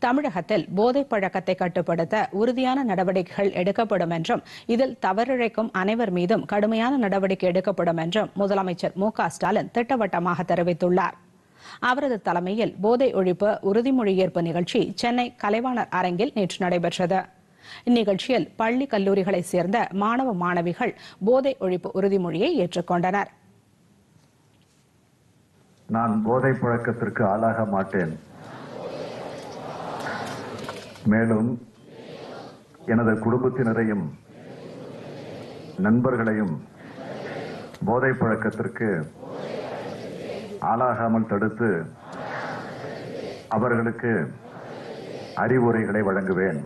தமிழகத்தில் போதைப் பழக்கத்தை கட்டுப்படுத்த உறுதியான நடவடிக்கைகள் எடுக்கப்படும் என்றும் இதில் தவறிழைக்கும் அனைவர் மீதும் கடுமையான நடவடிக்கை எடுக்கப்படும் என்றும் முதலமைச்சர் மு க ஸ்டாலின் திட்டவட்டமாக தெரிவித்துள்ளார் அவரது தலைமையில் போதை ஒழிப்பு உறுதிமொழி ஏற்பு நிகழ்ச்சி சென்னை கலைவாணர் அரங்கில் நேற்று நடைபெற்றது இந்நிகழ்ச்சியில் பள்ளி கல்லூரிகளைச் சேர்ந்த மாணவ மாணவிகள் போதை ஒழிப்பு உறுதிமொழியை ஏற்றுக்கொண்டனர் நான் போதை பழக்கத்திற்கு ஆளாக மாட்டேன் மேலும் எனது குடும்பத்தினரையும் நண்பர்களையும் போதை பழக்கத்திற்கு ஆளாகாமல் தடுத்து அவர்களுக்கு அறிவுரைகளை வழங்குவேன்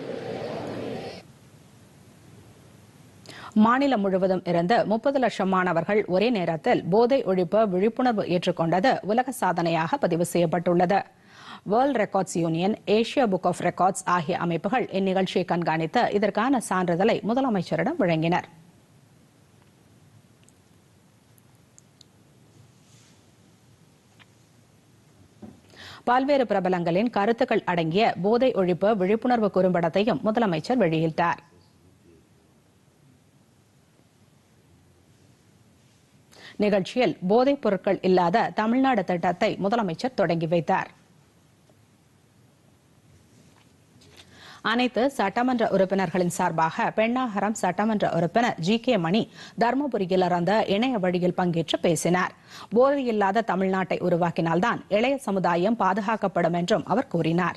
மாநிலம் முழுவதும் இருந்து முப்பது லட்சம் மாணவர்கள் ஒரே நேரத்தில் போதை ஒழிப்பு விழிப்புணர்வு ஏற்றுக்கொண்டது உலக சாதனையாக பதிவு செய்யப்பட்டுள்ளது world records union Asia book of records ஆகிய அமைப்புகள் இந்நிகழ்ச்சியை கண்காணித்து இதற்கான சான்றிதழை முதலமைச்சரிடம் வழங்கினர் பல்வேறு பிரபலங்களின் கருத்துக்கள் அடங்கிய போதை ஒழிப்பு விழிப்புணர்வு குறும்படத்தையும் முதலமைச்சர் வெளியிட்டார் நிகழ்ச்சியில் போதைப் பொருட்கள் இல்லாத தமிழ்நாடு திட்டத்தை முதலமைச்சர் தொடங்கி வைத்தார் அனைத்து சட்டமன்ற உறுப்பினர்களின் சார்பாக பெண்ணாகரம் சட்டமன்ற உறுப்பினர் ஜி கே மணி தருமபுரியில் இருந்து இணைய வழியில் பங்கேற்று பேசினார் போதையில்லாத தமிழ்நாட்டை உருவாக்கினால்தான் இளைய சமுதாயம் பாதுகாக்கப்படும் என்றும் அவர் கூறினார்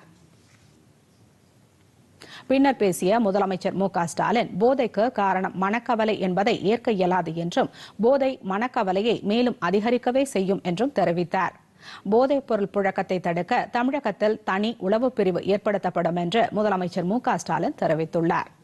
பின்னர் பேசிய முதலமைச்சர் மு க ஸ்டாலின் போதைக்கு காரணம் மனக்கவலை என்பதை ஏற்க இயலாது என்றும் போதை மனக்கவலையை மேலும் அதிகரிக்கவே செய்யும் என்றும் தெரிவித்தார் போதைப் பொருள் புழக்கத்தை தடுக்க தமிழகத்தில் தனி உளவு பிரிவு ஏற்படுத்தப்படும் என்று முதலமைச்சர் மு க ஸ்டாலின் தெரிவித்துள்ளார்